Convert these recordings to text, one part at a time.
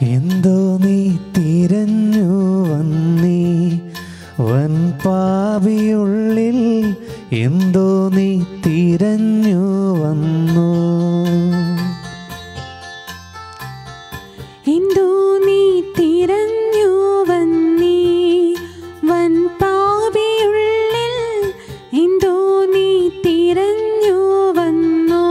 എന്തോ നീ തിരഞ്ഞു വന്നീ വൻ പാവിയുള്ളിൽ എന്തോ നീ തിരഞ്ഞു വന്നു എന്തോ നീ തിരഞ്ഞു വന്നീ വൻ പാപിയുള്ളിൽ എന്തോ നീ തിരഞ്ഞു വന്നു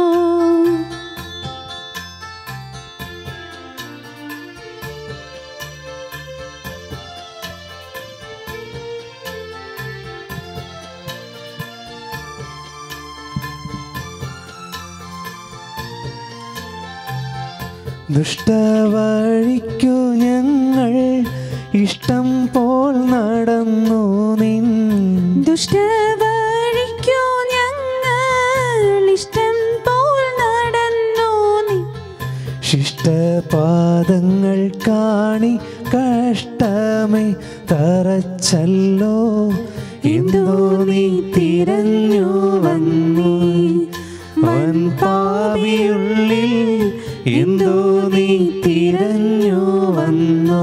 ദുഷ്ടവഴിക്കു ഞങ്ങൾ ഇഷ്ടം പോൽ നടന്നു നിൻ ദുഷ്ടവഴിക്കു ഞങ്ങൾ ഇഷ്ടം പോൽ നടന്നു നീ ശിഷ്ടപാദങ്ങൾ കാണി കഷ്ടമേ തറച്ചല്ലോ എന്തോ നീ തിരഞ്ഞു വന്നീ വൻ പാവിയുള്ളിൽ എന്തോ നീ തിരഞ്ഞു വന്നോ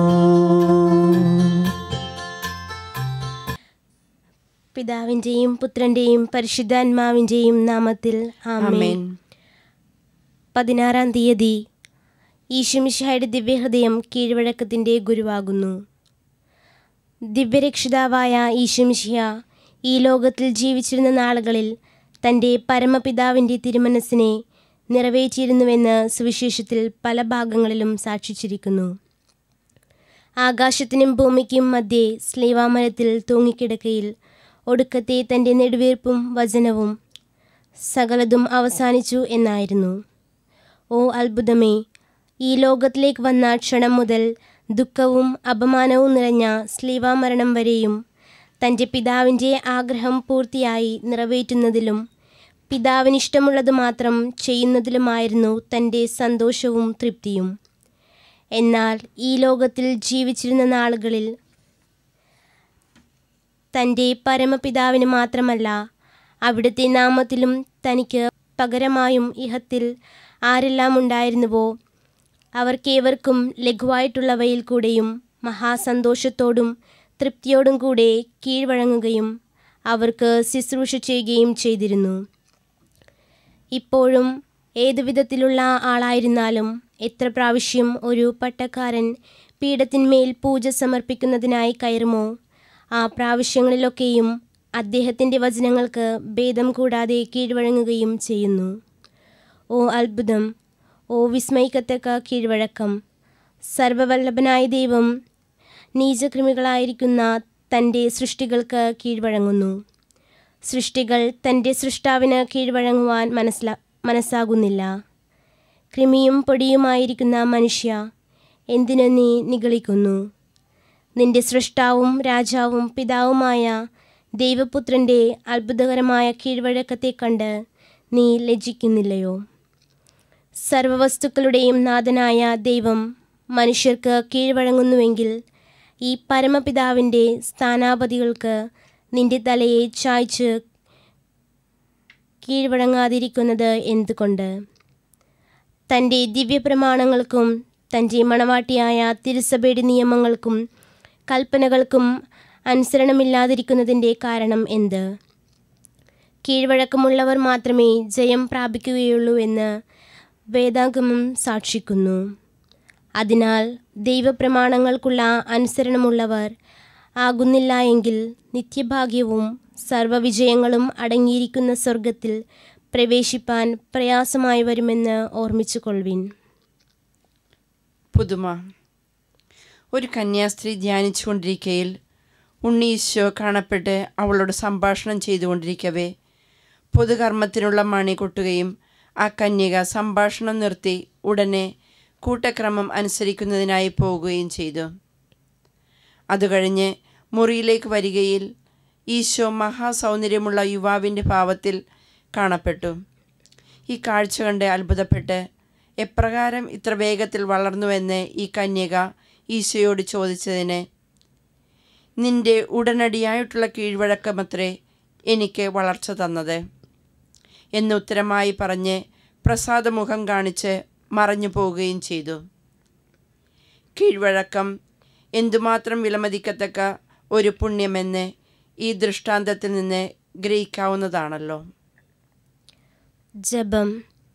പിതാവിൻ്റെയും പുത്രൻ്റെയും പരിശുദ്ധാത്മാവിൻ്റെയും നാമത്തിൽ ആമേൻ ആമേൻ പതിനാറാം തീയതി ഈശുമിശിഹായുടെ ദിവ്യഹൃദയം കീഴ്വഴക്കത്തിൻ്റെ ഗുരുവാകുന്നു ദിവ്യരക്ഷിതാവായ ഈശുമിശിഹ ഈ ലോകത്തിൽ ജീവിച്ചിരുന്ന നാളുകളിൽ തൻ്റെ പരമപിതാവിൻ്റെ തിരുമനസ്സിനെ നിറവേറ്റിയിരുന്നുവെന്ന് സുവിശേഷത്തിൽ പല ഭാഗങ്ങളിലും സാക്ഷിച്ചിരിക്കുന്നു ആകാശത്തിനും ഭൂമിക്കും മധ്യേ സ്ലീവാമരത്തിൽ തൂങ്ങിക്കിടക്കയിൽ ഒടുക്കത്തെ തൻ്റെ നെടുവീർപ്പും വചനവും സകലതും അവസാനിച്ചു എന്നായിരുന്നു ഓ അത്ഭുതമേ ഈ ലോകത്തിലേക്ക് വന്ന ക്ഷണം മുതൽ ദുഃഖവും അപമാനവും നിറഞ്ഞ സ്ലീവാമരണം വരെയും തൻ്റെ പിതാവിൻ്റെ ആഗ്രഹം പൂർത്തിയായി നിറവേറ്റുന്നതിലും പിതാവിനിഷ്ടമുള്ളത് മാത്രം ചെയ്യുന്നതിലുമായിരുന്നു തൻ്റെ സന്തോഷവും തൃപ്തിയും എന്നാൽ ഈ ലോകത്തിൽ ജീവിച്ചിരുന്ന നാളുകളിൽ തൻ്റെ പരമപിതാവിന് മാത്രമല്ല അവിടുത്തെ നാമത്തിലും തനിക്ക് പകരമായും ഇഹത്തിൽ ആരെല്ലാം ഉണ്ടായിരുന്നുവോ അവർക്കേവർക്കും ലഘുവായിട്ടുള്ളവയിൽ കൂടെയും മഹാസന്തോഷത്തോടും തൃപ്തിയോടും കൂടെ കീഴ്വഴങ്ങുകയും അവർക്ക് ശുശ്രൂഷ ചെയ്യുകയും ചെയ്തിരുന്നു ഇപ്പോഴും ഏതു വിധത്തിലുള്ള ആളായിരുന്നാലും എത്ര പ്രാവശ്യം ഒരു പട്ടക്കാരൻ പീഠത്തിന്മേൽ പൂജ സമർപ്പിക്കുന്നതിനായി കയറുമോ ആ പ്രാവശ്യങ്ങളിലൊക്കെയും അദ്ദേഹത്തിൻ്റെ വചനങ്ങൾക്ക് ഭേദം കൂടാതെ കീഴ്വഴങ്ങുകയും ചെയ്യുന്നു ഓ അത്ഭുതം ഓ വിസ്മയിക്കത്തക്ക കീഴ്വഴക്കം സർവവല്ലഭനായ ദൈവം നീചകൃമികളായിരിക്കുന്ന തൻ്റെ സൃഷ്ടികൾക്ക് കീഴ്വഴങ്ങുന്നു സൃഷ്ടികൾ തൻ്റെ സൃഷ്ടാവിന് കീഴ്വഴങ്ങുവാൻ മനസ്സിലാ മനസ്സാകുന്നില്ല കൃമിയും പൊടിയുമായിരിക്കുന്ന മനുഷ്യ എന്തിനു നീ നിഗളിക്കുന്നു നിന്റെ സൃഷ്ടാവും രാജാവും പിതാവുമായ ദൈവപുത്രൻ്റെ അത്ഭുതകരമായ കീഴ്വഴക്കത്തെ കണ്ട് നീ ലജ്ജിക്കുന്നില്ലയോ സർവവസ്തുക്കളുടെയും നാഥനായ ദൈവം മനുഷ്യർക്ക് കീഴ്വഴങ്ങുന്നുവെങ്കിൽ ഈ പരമപിതാവിൻ്റെ സ്ഥാനാപതികൾക്ക് നിന്റെ തലയെ ചായ്ച്ച് കീഴ്വഴങ്ങാതിരിക്കുന്നത് എന്തുകൊണ്ട് തൻ്റെ ദിവ്യപ്രമാണങ്ങൾക്കും തൻ്റെ മണവാട്ടിയായ തിരുസഭയുടെ നിയമങ്ങൾക്കും കൽപ്പനകൾക്കും അനുസരണമില്ലാതിരിക്കുന്നതിൻ്റെ കാരണം എന്ത് കീഴ്വഴക്കമുള്ളവർ മാത്രമേ ജയം പ്രാപിക്കുകയുള്ളൂ എന്ന് വേദാഗമം സാക്ഷിക്കുന്നു അതിനാൽ ദൈവപ്രമാണങ്ങൾക്കുള്ള അനുസരണമുള്ളവർ ആകുന്നില്ല എങ്കിൽ നിത്യഭാഗ്യവും സർവവിജയങ്ങളും അടങ്ങിയിരിക്കുന്ന സ്വർഗത്തിൽ പ്രവേശിപ്പാൻ പ്രയാസമായി വരുമെന്ന് ഓർമ്മിച്ചു കൊള്ളുവിൻ പുതുമ ഒരു കന്യാസ്ത്രീ ധ്യാനിച്ചുകൊണ്ടിരിക്കയിൽ ഉണ്ണീശോ കാണപ്പെട്ട് അവളോട് സംഭാഷണം ചെയ്തുകൊണ്ടിരിക്കവേ പൊതുകർമ്മത്തിനുള്ള മണി കൊട്ടുകയും ആ കന്യക സംഭാഷണം നിർത്തി ഉടനെ കൂട്ടക്രമം അനുസരിക്കുന്നതിനായി പോകുകയും ചെയ്തു അതുകഴിഞ്ഞ് മുറിയിലേക്ക് വരികയിൽ ഈശോ മഹാസൗന്ദര്യമുള്ള യുവാവിൻ്റെ ഭാവത്തിൽ കാണപ്പെട്ടു ഈ കാഴ്ച കണ്ട് അത്ഭുതപ്പെട്ട് എപ്രകാരം ഇത്ര വേഗത്തിൽ വളർന്നുവെന്ന് ഈ കന്യക ഈശോയോട് ചോദിച്ചതിന് നിന്റെ ഉടനടിയായിട്ടുള്ള കീഴ്വഴക്കമത്രേ എനിക്ക് വളർച്ച തന്നത് എന്ന് ഉത്തരമായി പറഞ്ഞ് പ്രസാദമുഖം കാണിച്ച് മറഞ്ഞു പോവുകയും ചെയ്തു കീഴ്വഴക്കം എന്തുമാത്രം വിലമതിക്കത്തക്ക ഒരു പുണ്യമെന്ന് ഈ ദൃഷ്ടാന്തത്തിൽ നിന്ന് ഗ്രഹിക്കാവുന്നതാണല്ലോ ജപം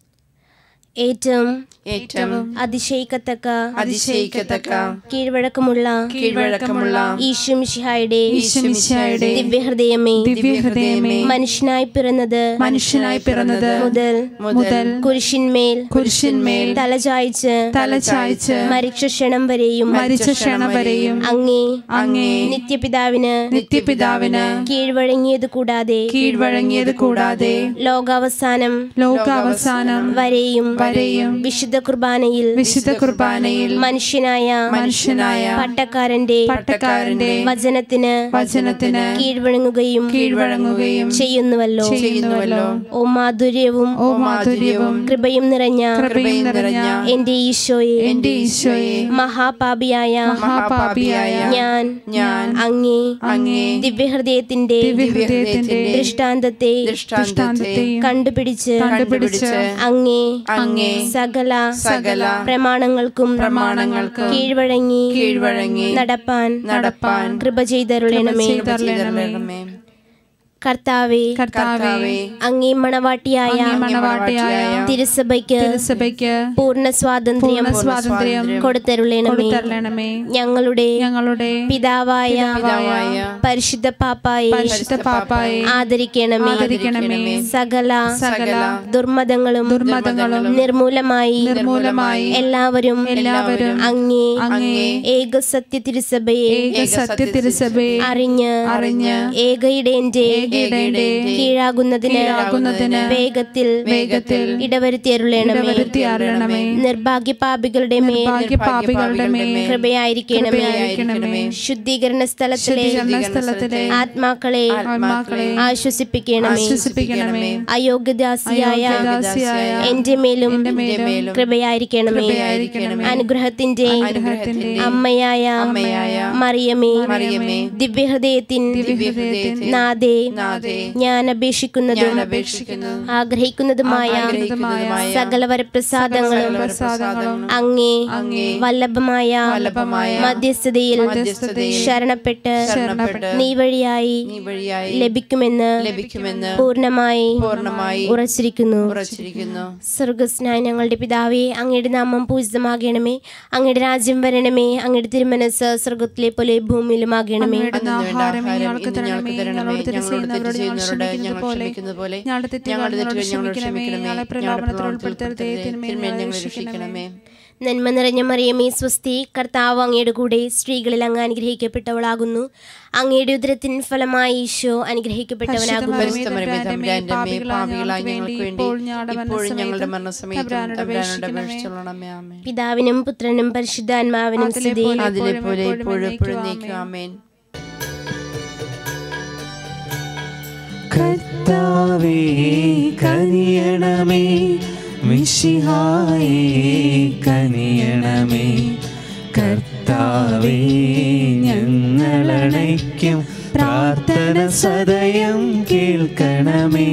ഏറ്റവും ഏറ്റവും അതിശയിക്കത്തക്ക അതിശയിക്കത്തക്ക കീഴ്വഴക്കമുള്ള കീഴ്വഴക്കമുള്ള ഈശുമിഷിഹായുടെ ഈശോമിശിഹായുടെ ദിവ്യഹൃദയമേ ദിവ്യഹൃദയമേ മനുഷ്യനായി പിറന്നത് മനുഷ്യനായി പിറന്നത് മുതൽ മുതൽ കുരിശിന്മേൽ കുരിശിന്മേൽ തലചായ്ച്ച് തലചായ്ച്ച് മരിച്ച ക്ഷണം വരെയും മരിച്ച ക്ഷണം വരെയും അങ്ങേ അങ്ങേ നിത്യപിതാവിന് നിത്യപിതാവിന് കീഴ്വഴങ്ങിയത് കൂടാതെ കീഴ്വഴങ്ങിയത് കൂടാതെ ലോകാവസാനം ലോകാവസാനം വരെയും വരെയും വിശുദ്ധ കുർബാനയിൽ വിശുദ്ധ കുർബാനയിൽ മനുഷ്യനായ മനുഷ്യനായ പട്ടക്കാരന്റെ പട്ടക്കാരന്റെ വചനത്തിന് വചനത്തിന് കീഴ്വഴങ്ങുകയും കീഴ്വഴങ്ങുകയും ചെയ്യുന്നുവല്ലോ ചെയ്യുന്നുവല്ലോ ഓ മാധുര്യവും ഓ മാധുര്യവും കൃപയും നിറഞ്ഞ കൃപയും നിറഞ്ഞ എന്റെ ഈശോയെ എന്റെ ഈശോയെ മഹാപാപിയായ മഹാപാപിയായ ഞാൻ ഞാൻ അങ്ങേ അങ്ങേ ദിവ്യഹൃദയത്തിന്റെ ദിവ്യഹൃദയത്തിന്റെ ദൃഷ്ടാന്തത്തെ ദൃഷ്ടാന്തത്തെയും കണ്ടുപിടിച്ച് കണ്ടുപിടിച്ച് അങ്ങേ അങ്ങേ സകല സകല പ്രമാണങ്ങൾക്കും പ്രമാണങ്ങൾക്കും കീഴ്വഴങ്ങി കീഴ്വഴങ്ങി നടപ്പാൻ നടപ്പാൻ കൃപ ചെയ്തരുളണമേ ചെയ്തരുളണമേ. കർത്താവേ കർത്താവേ അങ്ങേ മണവാട്ടിയായ അങ്ങേ മണവാട്ടിയായ തിരുസഭയ്ക്ക് തിരുസഭയ്ക്ക് പൂർണ്ണ സ്വാതന്ത്ര്യം പൂർണ്ണ സ്വാതന്ത്ര്യം കൊടുത്തരുളണമേ കൊടുത്തരണമേ ഞങ്ങളുടെ ഞങ്ങളുടെ പിതാവായ പിതാവായ പരിശുദ്ധ പാപ്പായെ പരിശുദ്ധ പാപ്പായെ ആദരിക്കണമേ ആദരിക്കണമേ സകല സകല ദുർമതങ്ങളും ദുർമതങ്ങളും നിർമൂലമായി നിർമൂലമായി എല്ലാവരും എല്ലാവരും അങ്ങേ അങ്ങേ ഏക സത്യ തിരുസഭയെ ഏക സത്യ തിരുസഭയെ അറിഞ്ഞ് അറിഞ്ഞ് ഏകയിടേന്റെ ഏകയിടേന്റെ കീഴാകുന്നതിന് കീഴാകുന്നതിന് വേഗത്തിൽ വേഗത്തിൽ ഇടവരുത്തിയരുളണമേ ഇടവരുത്തി അരുളണമേ നിർഭാഗ്യ പാപികളുടെ മേൽ ഭാഗ്യപാപികളുടെ മേൽ കൃപയായിരിക്കണമേ കൃപയായിരിക്കണമേ. ശുദ്ധീകരണ സ്ഥലത്തിലെ ശുദ്ധീകരണ സ്ഥലത്തിലെ ആത്മാക്കളെ ആത്മാക്കളെ ആശ്വസിപ്പിക്കണമേ ആശ്വസിപ്പിക്കണമേ അയോഗ്യദാസിയായ അയോഗ്യദാസിയായ എന്റെ മേലും മേലും കൃപയായിരിക്കണമേ കൃപയായിരിക്കണമേ. അനുഗ്രഹത്തിന്റെ അനുഗ്രഹത്തിന്റെ അമ്മയായ അമ്മയായ മറിയമേ മറിയമേ ദിവ്യഹൃദയത്തിൻ ദിവ്യഹൃദയത്തിൻ നാദേ നാഥേ ഞാൻ അപേക്ഷിക്കുന്നതും ഞാൻ അപേക്ഷിക്കുന്നു ആഗ്രഹിക്കുന്നതുമായ ആഗ്രഹിക്കുന്നതുമായ സകല വരപ്രസാദങ്ങളും പ്രസാദങ്ങളും അങ്ങേ അങ്ങേ വല്ലഭമായ വല്ലഭമായ മധ്യസ്ഥതയിൽ മധ്യസ്ഥതയിൽ ശരണപ്പെട്ട് ശരണപ്പെട്ട് നീ വഴിയായി നീ വഴിയായി ലഭിക്കുമെന്ന് ലഭിക്കുമെന്ന് പൂർണ്ണമായി പൂർണ്ണമായി ഉറച്ചിരിക്കുന്നു ഉറച്ചിരിക്കുന്നു സ്വർഗസ്നായ ഞങ്ങളുടെ പിതാവേ അങ്ങയുടെ നാമം പൂജിതമാകണമേ അങ്ങയുടെ രാജ്യം വരണമേ അങ്ങയുടെ തിരുമനസ് സ്വർഗത്തിലെ പോലെ ഭൂമിയിലുമാകണമേ അങ്ങയുടെ ആഹാരം ഞങ്ങൾക്ക് ഇന്ന് തരണമേ ഞങ്ങൾക്ക് തരണമേ ഞങ്ങളോട് തെറ്റ് ഞങ്ങളോട് തെറ്റ് ചെയ്യുന്നവരോട് ഞങ്ങൾ ചെയ്യുന്നവരോട് ഞങ്ങൾ ക്ഷമിക്കുന്നത് പോലെ ക്ഷമിക്കുന്നത് പോലെ ഞങ്ങളുടെ തെറ്റുകൾ ഞങ്ങളുടെ ഞങ്ങളോട് തെറ്റുകൾ ഞങ്ങളോട് ക്ഷമിക്കണമേ ക്ഷമിക്കണമേ ഞങ്ങളെ ഞങ്ങളുടെ പ്രലോഭനത്തിൽ പ്രലോഭനത്തിൽ ഉൾപ്പെടുത്തരുതേ തിന്മയിൽ തിന്മയിൽ ഞങ്ങളെ ഞങ്ങളെ രക്ഷിക്കണമേ രക്ഷിക്കണമേ നന്മ നിറഞ്ഞ മറിയമേ സ്വസ്തി കർത്താവ് അങ്ങയുടെ കൂടെ സ്ത്രീകളിൽ അങ്ങ് അനുഗ്രഹിക്കപ്പെട്ടവളാകുന്നു അങ്ങയുടെ ഉദരത്തിൻ ഫലമായി ഈശോ അനുഗ്രഹിക്കപ്പെട്ടവനാകുന്നു പരിശുദ്ധ മറിയമേ, തമ്പുരാന്റെ അമ്മേ, പാപികളായ ഞങ്ങൾക്ക് വേണ്ടി ഇപ്പോഴും ഞങ്ങളുടെ മരണസമയത്തും തമ്പുരാനോട് അപേക്ഷിച്ചുകൊള്ളണമേ ആമേൻ പിതാവിനും പുത്രനും പരിശുദ്ധാത്മാവിനും സ്തുതി അതിലെ പോലെ ഇപ്പോഴും എപ്പോഴും നീക്കും ആമേൻ കർത്താവേ കനിയണമേ മിശിഹായേ കനിയണമേ കർത്താവേ ഞങ്ങളണയ്ക്കും പ്രാർത്ഥന സദയം കേൾക്കണമേ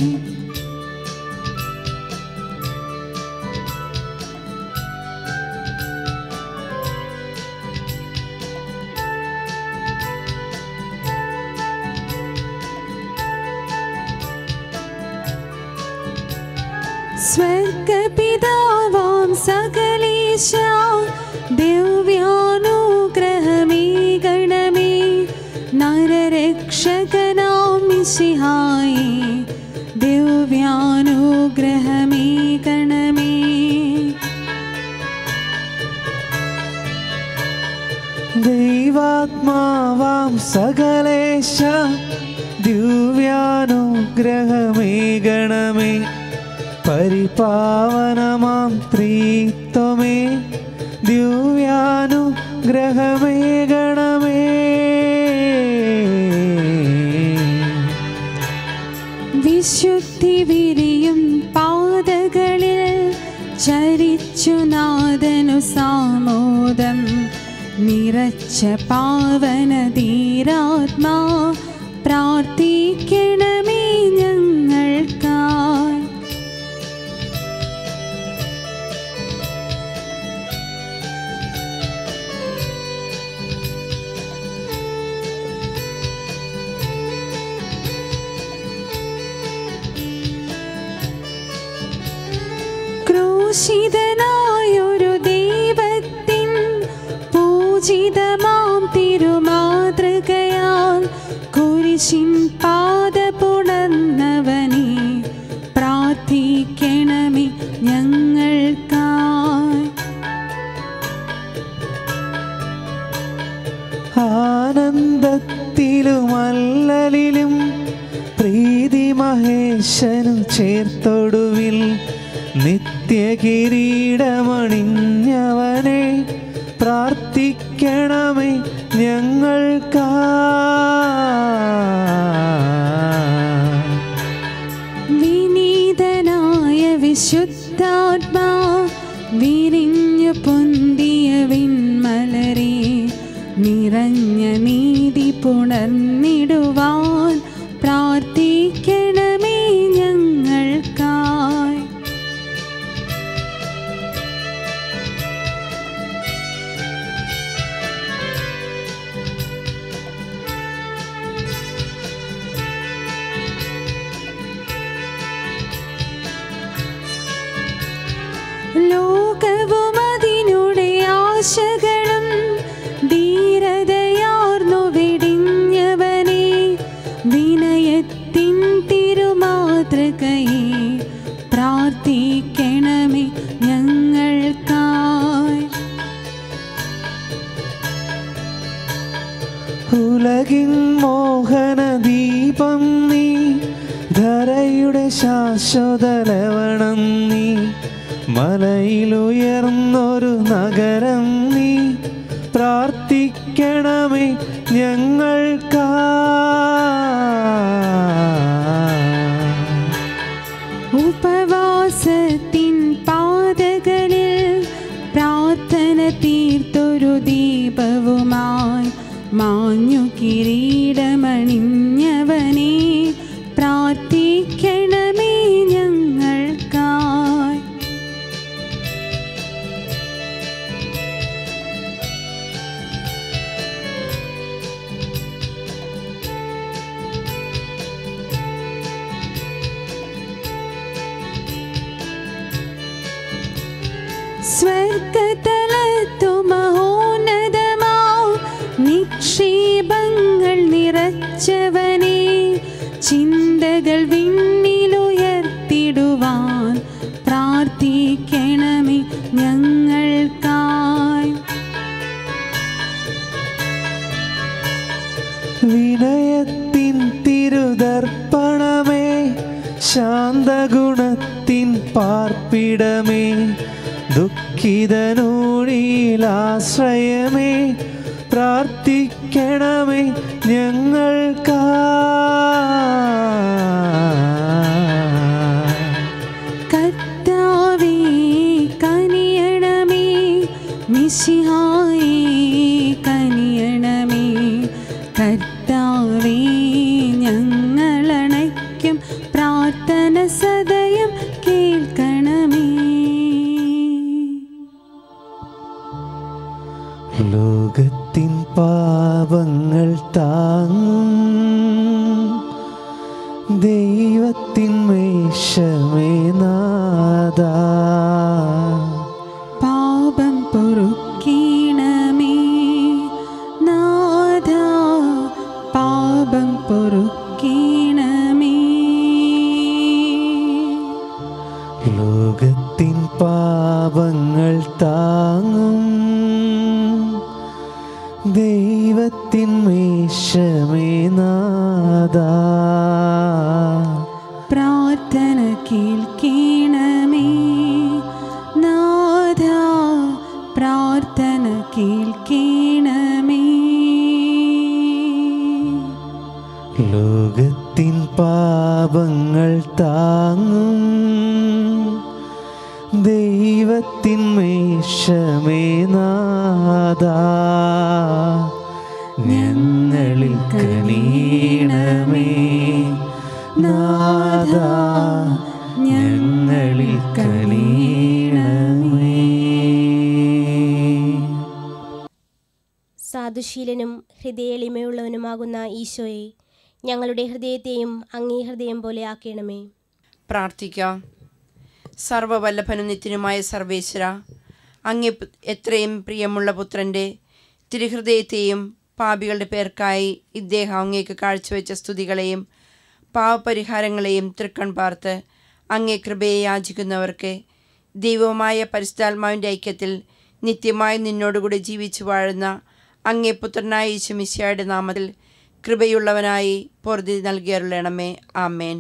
സ്വർഗപിതാവാം സകലേശ ദിവ്യാനുഗ്രഹമേ ഗണമേ നരരക്ഷകനാം മിശിഹായി ദിവ്യാനുഗ്രഹമേ ഗണമേ ദൈവാത്മാവാം സകലേശ ദിവ്യാനുഗ്രഹമേ ഗണമേ പരിപാവനമാം ത്രീത്വമേ ദിവ്യാനുഗ്രഹമേ ഗണമേ വിശുദ്ധി വിരിയും പാതകളിൽ ചരിച്ചു നാദനു സാമോദം നിറച്ച പാവന ധീരാത്മാ പ്രാർത്ഥിക്കണമേ ഞങ്ങൾക്കായി ക്രൂശിതനായൊരു ദൈവത്തിൻ പൂജിതമാം തിരുമാതൃകയാൽ കുരിശിൻ പാത പുണർന്നവനെ പ്രാർത്ഥിക്കണമേ ഞങ്ങൾക്കായി ആനന്ദത്തിലും അല്ലലിലും പ്രീതി മഹേശനു ചേർത്തൊടുവിൽ നിത്യകിരീടമണിഞ്ഞവനെ പ്രാർത്ഥിക്കണമേ ഞങ്ങൾക്കാ വിനീതനായ വിശുദ്ധാത്മാ വിരിഞ്ഞു പൊന്തിയ വിൺമലരെ നിറഞ്ഞ നീതി പുണർന്നിടുവാൻ പ്രാർത്ഥിക്കണമേ ഞങ്ങൾക്കായി ലോകവും അതിനുടെ ആശകളും ധീരതയാർന്നു വെടിഞ്ഞവനെ വിനയത്തിൻ തിരുമാതൃകയെ പ്രാർത്ഥിക്കണമേ ഞങ്ങൾക്കായി ഉലകിൻ മോഹന ദീപം നീ ധരയുടെ ശാശ്വത ലവണം നീ മലയിലുയർന്നൊരു നഗരം നീ പ്രാർത്ഥിക്കണമേ ഞങ്ങൾക്കാ ഉപവാസത്തിൻ പാതകളിൽ പ്രാർത്ഥന തീർത്തൊരു ദീപവുമായി മാഞ്ഞു കിരീടമണിഞ്ഞവനെ പ്രാർത്ഥിക്കണമേ ഞങ്ങൾക്കായി സ്വർഗതലത്തു മഹോന്നതമാ നിക്ഷേപങ്ങൾ നിറച്ചവനെ ചിന്തകൾ വിണ്ണിലുയർത്തിടുവാൻ പ്രാർത്ഥിക്കണമേ ഞങ്ങൾക്കായി വിനയത്തിൻ തിരുദർപ്പണമേ ശാന്തഗുണത്തിൻ പാർപ്പിടമേ ദുഃഖിതനൂഴിയിലാശ്രയമേ പ്രാർത്ഥിക്കണമേ ഞങ്ങൾക്കാ കർത്താവേ കനിയണമേ മിശിഹായേ കനിയണമേ കർത്താവേ ഞങ്ങളണയ്ക്കും പ്രാർത്ഥന സദയം കേൾക്കണമേ ലോകത്തിൻ പാപങ്ങൾ താങ്ങും ദൈവത്തിൻ മേശമേ നാദാ പാപം പൊറുക്കീണമേ നാഥ പാപം പൊറുക്കീണമേ ലോകത്തിൻ പാപങ്ങൾ താങ്ങും ദൈവത്തിൻ മേശമേ നാദാ പ്രാർത്ഥന കേൾക്കണമേ നാഥ പ്രാർത്ഥന കേൾക്കണമേ ലോകത്തിൻ പാപങ്ങൾ താങ്ങും ദൈവത്തിൻ മേശമേ നാദാ ഞങ്ങളിൽ കനീണമേ നാദാ ഞങ്ങളിൽ കനീണമേ സാധുശീലനും ഹൃദയളിമയുള്ളവനുമാകുന്ന ഈശോയെ ഞങ്ങളുടെ ഹൃദയത്തെയും അങ്ങേ ഹൃദയം പോലെ ആക്കണമേ പ്രാർത്ഥിക്കാം സർവവല്ലഭനും നിത്യനുമായ സർവേശ്വര അങ്ങേ പു- എത്രയും പ്രിയമുള്ള പുത്രൻ്റെ തിരുഹൃദയത്തെയും പാപികളുടെ പേർക്കായി ഇദ്ദേഹം അങ്ങേക്ക് കാഴ്ചവെച്ച സ്തുതികളെയും പാവപരിഹാരങ്ങളെയും തൃക്കൺ പാർത്ത് അങ്ങേ കൃപയെ യാചിക്കുന്നവർക്ക് ദൈവമായ പരിശുദ്ധാത്മാവിൻ്റെ ഐക്യത്തിൽ നിത്യമായി നിന്നോടുകൂടി ജീവിച്ചു വാഴുന്ന അങ്ങേ പുത്രനായ യേശുമിശിയായുടെ നാമത്തിൽ കൃപയുള്ളവനായി പൊറുതി നൽകിയരുളണമേ ആമേൻ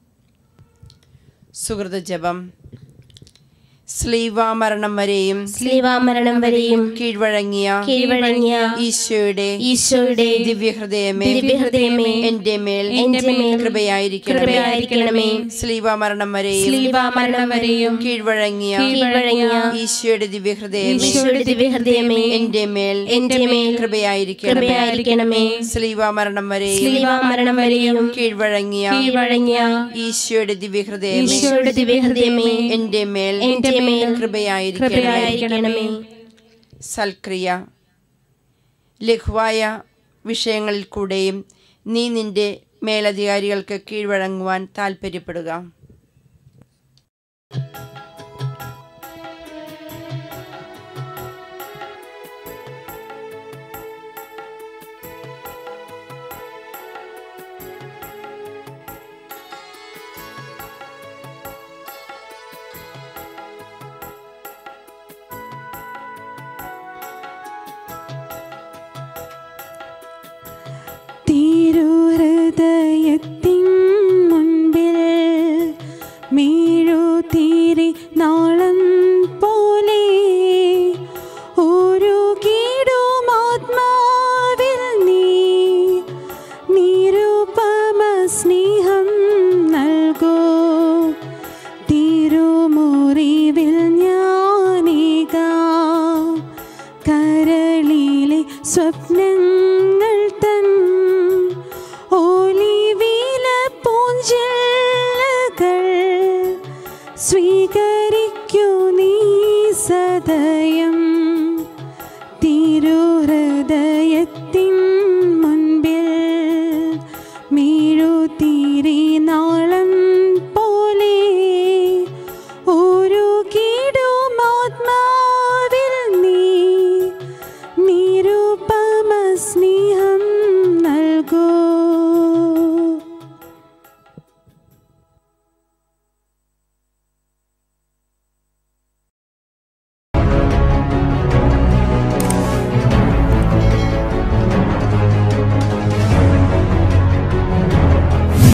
സുഹൃത ജപം സ്ലീവാമരണം വരെയും സ്ലീവാമരണം വരെയും കീഴ്വഴങ്ങിയ കീഴ്വഴങ്ങിയ ഈശോയുടെ ഈശോയുടെ ദിവ്യഹൃദയമേ ദിവ്യഹൃദയമേ എന്റെ മേൽ എന്റെ മേൽ കൃപയായിരിക്കണമേ കൃപയായിരിക്കണമേ സ്ലീവാമരണം വരെയും സ്ലീവാമരണം വരെയും കീഴ്വഴങ്ങിയ കീഴ്വഴങ്ങിയ ഈശോയുടെ ദിവ്യഹൃദയമേ ഈശോയുടെ ദിവ്യഹൃദയമേ എന്റെ മേൽ എന്റെ മേൽ കൃപയായിരിക്കണമേ കൃപയായിരിക്കണമേ സ്ലീവാമരണം വരെയും സ്ലീവാമരണം വരെയും കീഴ്വഴങ്ങിയ കീഴ്വഴങ്ങിയ ഈശോയുടെ ദിവ്യഹൃദയമേ ഈശോയുടെ ദിവ്യഹൃദയമേ എന്റെ മേൽ എന്റെ മേൽ കൃപയായിരിക്കണമേ കൃപയായിരിക്കണമേ സൽക്രിയ ലഘുവായ വിഷയങ്ങളിൽ കൂടെയും നീ നിന്റെ മേലധികാരികൾക്ക് കീഴ്വഴങ്ങുവാൻ താൽപ്പര്യപ്പെടുക തിരുഹൃദയത്തിൻ മുൻപിൽ മീഴു തീരി നാളം പോലെ ഒരു കീടുമാത്മാവിൽ നീ നിരുപമ സ്നേഹം നൽകൂ തിരുമുറിവിൽ ഞാനീക കരളിലെ സ്വപ്നങ്ങൾ തൻ ഒലിവില പൂഞ്ചില്ലകൾ സ്വീകരിക്കൂ നീ സദയം തിരു